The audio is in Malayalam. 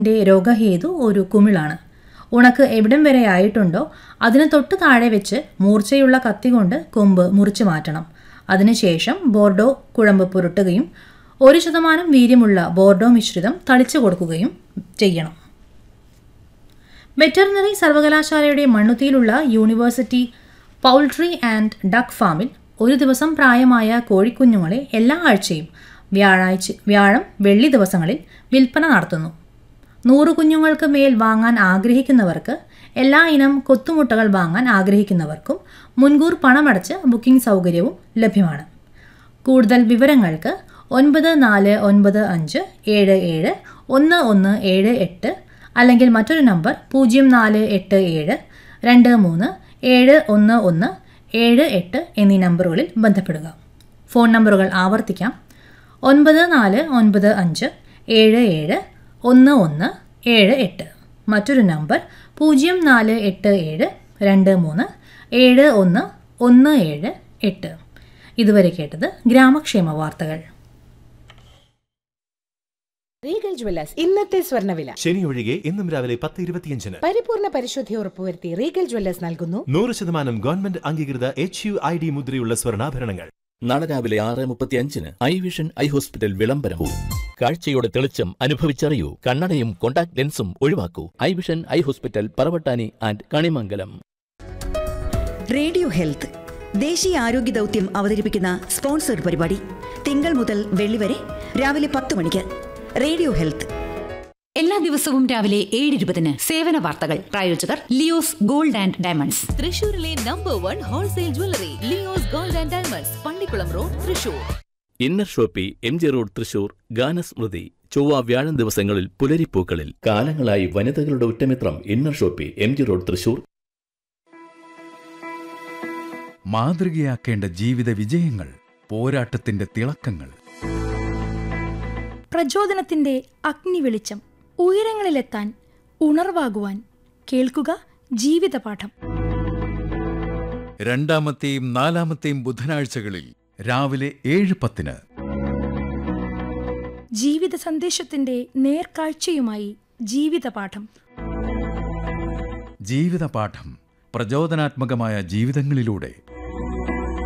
ന്റെ രോഗഹേതു ഒരു കുമിളാണ് ഉണക്ക് എവിടം വരെ ആയിട്ടുണ്ടോ അതിന് തൊട്ട് താഴെ വെച്ച് മൂർച്ചയുള്ള കത്തി കൊണ്ട് കൊമ്പ് മുറിച്ചു മാറ്റണം അതിനുശേഷം ബോർഡോ കുഴമ്പ് പുരട്ടുകയും ഒരു ശതമാനം വീര്യമുള്ള ബോർഡോ മിശ്രിതം തളിച്ചു കൊടുക്കുകയും ചെയ്യണം വെറ്ററിനറി സർവകലാശാലയുടെ മണ്ണുത്തിയിലുള്ള യൂണിവേഴ്സിറ്റി പൗൾട്രി ആൻഡ് ഡക്ക് ഫാമിൽ ഒരു ദിവസം പ്രായമായ കോഴിക്കുഞ്ഞുങ്ങളെ എല്ലാ ആഴ്ചയും വ്യാഴാഴ്ച വ്യാഴം വെള്ളി ദിവസങ്ങളിൽ വിൽപ്പന നടത്തുന്നു നൂറ് കുഞ്ഞുങ്ങൾക്ക് മേൽ വാങ്ങാൻ ആഗ്രഹിക്കുന്നവർക്ക് എല്ലാ ഇനം കൊത്തുമുട്ടകൾ വാങ്ങാൻ ആഗ്രഹിക്കുന്നവർക്കും മുൻകൂർ പണമടച്ച് ബുക്കിംഗ് സൗകര്യവും ലഭ്യമാണ് കൂടുതൽ വിവരങ്ങൾക്ക് ഒൻപത് നാല് ഒൻപത് അഞ്ച് ഏഴ് ഏഴ് ഒന്ന് ഒന്ന് ഏഴ് എട്ട് അല്ലെങ്കിൽ മറ്റൊരു നമ്പർ പൂജ്യം നാല് എട്ട് ഏഴ് രണ്ട് മൂന്ന് ഏഴ് ഒന്ന് ഒന്ന് ഏഴ് എട്ട് എന്നീ നമ്പറുകളിൽ ബന്ധപ്പെടുക ഫോൺ നമ്പറുകൾ ആവർത്തിക്കാം ഒൻപത് നാല് ഒൻപത് അഞ്ച് ഏഴ് ഏഴ് ഒന്ന് ഒന്ന് ഏഴ് എട്ട് മറ്റൊരു നമ്പർ പൂജ്യം നാല് എട്ട് ഏഴ് രണ്ട് മൂന്ന് ഏഴ് ഒന്ന് ഒന്ന് ഏഴ് എട്ട് ഇതുവരെ കേട്ടത് ഗ്രാമക്ഷേമ വാർത്തകൾ റീഗൽ ജ്വല്ലേഴ്സ് ഇന്നത്തെ സ്വർണ്ണവില ശനി ഒഴികെ ഇന്നും രാവിലെ പത്ത് ഇരുപത്തിയഞ്ചിന് പരിപൂർണ പരിശുദ്ധി ഉറപ്പുവരുത്തി റീഗൽ ജ്വല്ലേഴ്സ് നൽകുന്നു നൂറ് ശതമാനം ഗവൺമെന്റ് അംഗീകൃത എച്ച് യു ഐ ഡി മുദ്രയുള്ള സ്വർണ്ണാഭരണങ്ങൾ നാളെ രാവിലെ ആറ് മുപ്പത്തിയഞ്ചിന് ഐ വിഷൻ ഐ ഹോസ്പിറ്റൽ വിളംബരവും കാഴ്ചയുടെ തെളിച്ചം അനുഭവിച്ചറിയൂ കണ്ണടയും കോണ്ടാക്ട് ലെൻസും ഒഴിവാക്കൂ eye vision eye hospital Paravattani and Kanimangalam radio health ദേശീയ ആരോഗ്യ ദൗത്യം അവതരിപ്പിക്കുന്ന സ്പോൺസർഡ് പരിപാടി തിങ്കൾ മുതൽ വെള്ളി വരെ രാവിലെ പത്ത് മണിക്ക് റേഡിയോ ഹെൽത്ത് എല്ലാ ദിവസവും രാവിലെ ഏഴ് ഇരുപതിന് സേവന വാർത്തകൾ പ്രായോജകർ ലിയോസ് ഗോൾഡ് ആൻഡ് ഡയമണ്ട്സ് തൃശൂരിലെ number one wholesale jewellery Leo's gold and diamonds Pallikulam road Thrissur inner shoppe M G road Thrissur ഗാനസ്മൃതി ചൊവ്വ വ്യാഴം ദിവസങ്ങളിൽ പുലരിപ്പൂക്കളിൽ കാലങ്ങളായി വനിതകളുടെ ഉറ്റമിത്രം inner shoppe M G road Thrissur മാതൃകയാക്കേണ്ട ജീവിത വിജയങ്ങൾ പോരാട്ടത്തിന്റെ തിളക്കങ്ങൾ പ്രചോദനത്തിന്റെ അഗ്നി വെളിച്ചം ഉയരങ്ങളിലെത്താൻ ഉണർവാകുവാൻ കേൾക്കുക ജീവിതപാഠം രണ്ടാമത്തെയും നാലാമത്തെയും ബുധനാഴ്ചകളിൽ രാവിലെ ഏഴ് പത്തിന് ജീവിത സന്ദേശത്തിന്റെ നേർക്കാഴ്ചയുമായി ജീവിതപാഠം ജീവിതപാഠം പ്രചോദനാത്മകമായ ജീവിതങ്ങളിലൂടെ